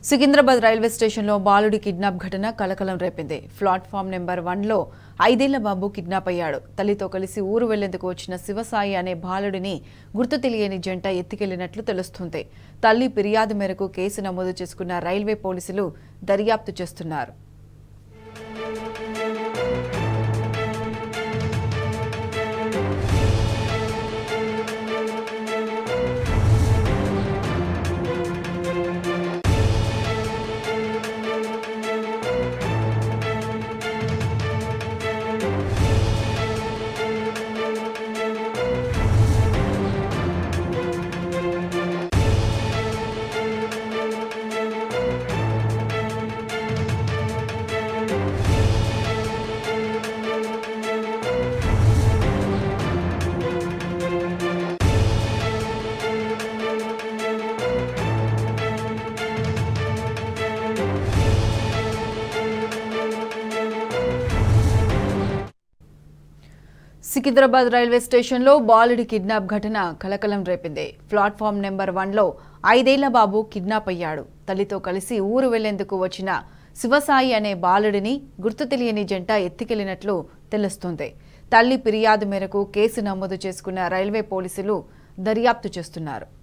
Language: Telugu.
సికింద్రాబాద్ రైల్వే స్టేషన్లో బాలుడి కిడ్నాప్ ఘటన కలకలం రేపింది ప్లాట్ఫామ్ నెంబర్ వన్లో ఐదేళ్ల బాబు కిడ్నాప్ అయ్యాడు తల్లితో కలిసి ఊరు వెళ్లేందుకు వచ్చిన శివసాయి అనే బాలుడిని గుర్తు తెలియని జంట ఎత్తికెళ్లినట్లు తెలుస్తుంది తల్లి ఫిర్యాదు మేరకు కేసు నమోదు చేసుకున్న రైల్వే పోలీసులు దర్యాప్తు చేస్తున్నారు సికింద్రాబాద్ రైల్వే స్టేషన్లో బాలుడి కిడ్నాప్ ఘటన కలకలం రేపింది ప్లాట్ఫామ్ నెంబర్ వన్లో ఐదేళ్ల బాబు కిడ్నాప్ అయ్యాడు తల్లితో కలిసి ఊరు వెళ్లేందుకు వచ్చిన శివసాయి అనే బాలుడిని గుర్తు తెలియని జంట ఎత్తికెళ్లినట్లు తెలుస్తుంది తల్లి ఫిర్యాదు మేరకు కేసు నమోదు చేసుకున్న రైల్వే పోలీసులు దర్యాప్తు చేస్తున్నారు